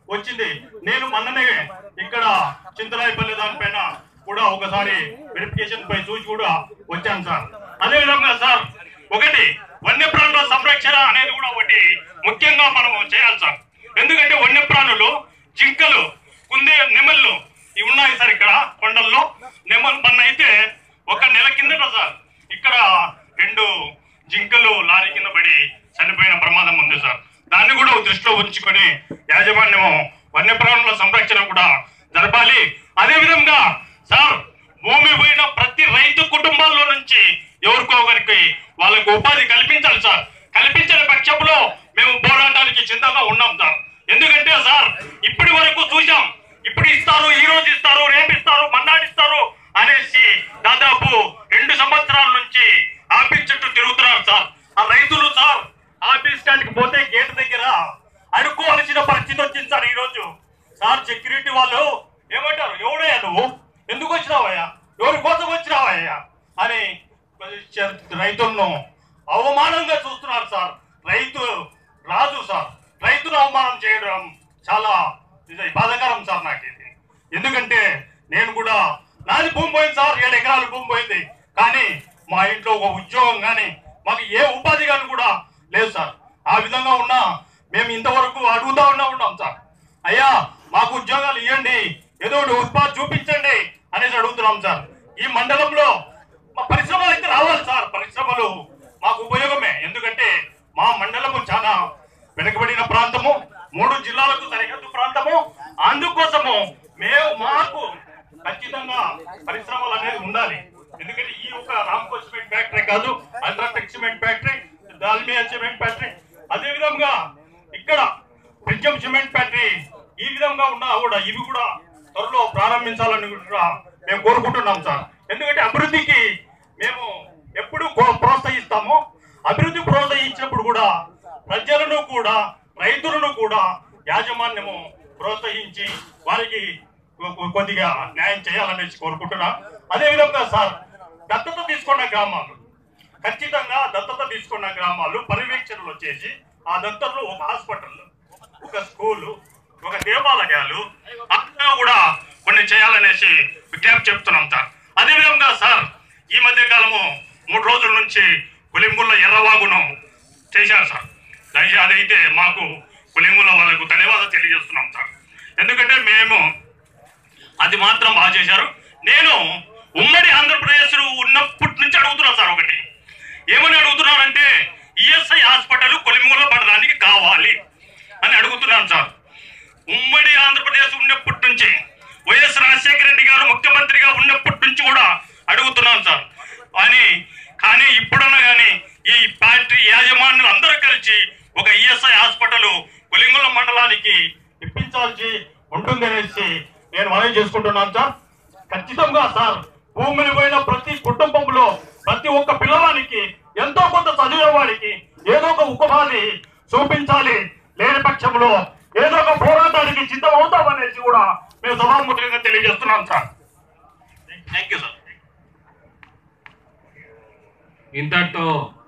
వచ్చింది నేను మొన్ననే ఇక్కడ చింతరాయపల్లి దానిపైన కూడా ఒకసారి వెరిఫికేషన్ పై చూసి కూడా వచ్చాను సార్ అదే విధంగా సార్ ఒకటి వన్యప్రాణుల సంరక్షణ అనేది కూడా ఒకటి ముఖ్యంగా మనం చేయాలి సార్ ఎందుకంటే వన్యప్రాణులు జింకలు కుందే నెమళ్ళు ఇవి ఉన్నాయి సార్ ఇక్కడ కొండల్లో నెమల్ మొన్న అయితే ఒక నెల కిందట సార్ ఇక్కడ రెండు జింకలు లారీ కింద పడి చనిపోయిన ప్రమాదం ఉంది సార్ దాన్ని కూడా దృష్టిలో ఉంచుకొని యాజమాన్యము వన్యప్రాణుల సంరక్షణ కూడా జరపాలి అదే విధంగా సార్ భూమి పోయిన ప్రతి రైతు కుటుంబాల్లో నుంచి ఎవరికో ఒకరికి వాళ్ళకు ఉపాధి కల్పించాలి సార్ కల్పించని పక్షంలో మేము పోరాటానికి సిద్ధంగా ఉన్నాం సార్ ఎందుకంటే సార్ ఇప్పటి వరకు చూసాం ఇప్పుడు ఇస్తారు ఈ రోజు ఇస్తారు రేపు ఇస్తారు మన్నాడు ఇస్తారు అనేసి దాదాపు రెండు సంవత్సరాల నుంచి ఆఫీస్ చుట్టూ తిరుగుతున్నారు సార్ ఆ రైతులు సార్ ఆఫీస్ కాడికి పోతే గేట్ దగ్గర అడుక్కోవాల్సిన పరిస్థితి వచ్చింది సార్ ఈ రోజు సార్ సెక్యూరిటీ వాళ్ళు ఏమంటారు ఎవడయ్యా నువ్వు ఎందుకు వచ్చినావయ్యా ఎవరి కోసం వచ్చినావయ్యా అని రైతులను అవమానంగా చూస్తున్నారు సార్ రైతు రాజు సార్ రైతును అవమానం చేయడం చాలా ఇది బాధాకరం సార్ నాకు ఇది ఎందుకంటే నేను కూడా నాది భూమి పోయింది సార్ ఏడు ఎకరాలు భూమి పోయింది కానీ మా ఇంట్లో ఒక ఉద్యోగం కానీ మాకు ఏ ఉపాధి కానీ కూడా లేదు సార్ ఆ విధంగా ఉన్నా మేము ఇంతవరకు అడుగుతా ఉన్నా ఉన్నాం సార్ అయ్యా మాకు ఉద్యోగాలు ఇవ్వండి ఏదో ఒకటి ఉత్పాద్ చూపించండి అనేసి అడుగుతున్నాం సార్ ఈ మండలంలో మా పరిశ్రమలు అయితే రావాలి సార్ పరిశ్రమలు మాకు ఉపయోగమే ఎందుకంటే మా మండలము చాలా వెనుకబడిన ప్రాంతము మూడు జిల్లాలకు సరిహద్దు ప్రాంతము అందుకోసము మేము మాకు ఖచ్చితంగా పరిశ్రమలు అనేది ఉండాలి ఎందుకంటే ఈ ఒక రామ్కో సిమెంట్ ఫ్యాక్టరీ కాదు UltraTech cement factory Dalmia cement factory అదే విధంగా ఇక్కడ ప్రిజం సిమెంట్ ఫ్యాక్టరీ ఈ విధంగా ఉన్నా కూడా ఇవి కూడా త్వరలో ప్రారంభించాలని కూడా మేము కోరుకుంటున్నాం సార్ ఎందుకంటే అభివృద్ధికి మేము ఎప్పుడు కో- ప్రోత్సహిస్తామో అభివృద్ధి ప్రోత్సహించినప్పుడు కూడా ప్రజలను కూడా రైతులను కూడా యాజమాన్యము ప్రోత్సహించి వారికి కొ- కొ- కొద్దిగా న్యాయం చేయాలనేసి కోరుకుంటున్నా అదే విధంగా సార్ దత్తత తీసుకున్న గ్రామాలు ఖచ్చితంగా దత్తత తీసుకున్న గ్రామాలు పర్యవేక్షణలు వచ్చేసి ఆ దత్తతలో ఒక హాస్పిటల్ ఒక స్కూలు ఒక దేవాలయాలు అక్కడ కూడా కొన్ని చేయాలనేసి విజ్ఞప్తి చెప్తున్నాం సార్ అదే విధంగా సార్ ఈ మధ్య కాలము మూడు రోజుల నుంచి కొలింగుళ్ళ ఎర్రవాగును చేశారు సార్ దయచేసి అదైతే మాకు కొలింగుల వాళ్ళకు ధన్యవాదాలు తెలియజేస్తున్నాం సార్ ఎందుకంటే మేము అది మాత్రం బాగా చేశారు నేను ఉమ్మడి ఆంధ్రప్రదేశ్ ఉన్నప్పటి నుంచి అడుగుతున్నా సార్ ఒకటి ఏమని అడుగుతున్నానంటే ఈఎస్ఐ హాస్పిటల్ కొలిమిగుల పడడానికి కావాలి అని అడుగుతున్నాను సార్ ఉమ్మడి ఆంధ్రప్రదేశ్ ఉన్నప్పటి నుంచి వైఎస్ రాజశేఖర రెడ్డి గారు ముఖ్యమంత్రిగా ఉన్నప్పటి నుంచి కూడా అడుగుతున్నాను సార్ అని కానీ ఇప్పుడన్నా కానీ ఈ ఫ్యాక్టరీ యాజమాన్యులు అందరూ కలిసి ఒక ఈఎస్ఐ హాస్పిటల్ కొలింగుల మండలానికి ఇప్పించాల్సి ఉంటుందనేసి నేను మనవి చేసుకుంటున్నాను సార్ ఖచ్చితంగా సార్ భూమిని పోయిన ప్రతి కుటుంబంలో ప్రతి ఒక్క పిల్లవానికి ఎంతో కొంత చదివే వాడికి ఏదో ఒక ఉపాధి చూపించాలి లేని పక్షంలో ఏదో ఒక పోరాటానికి సిద్ధం అవుతామనేసి కూడా మేము సభాముఖంగా తెలియజేస్తున్నాం సార్ థ్యాంక్ యూ సార్ ఇంతటితో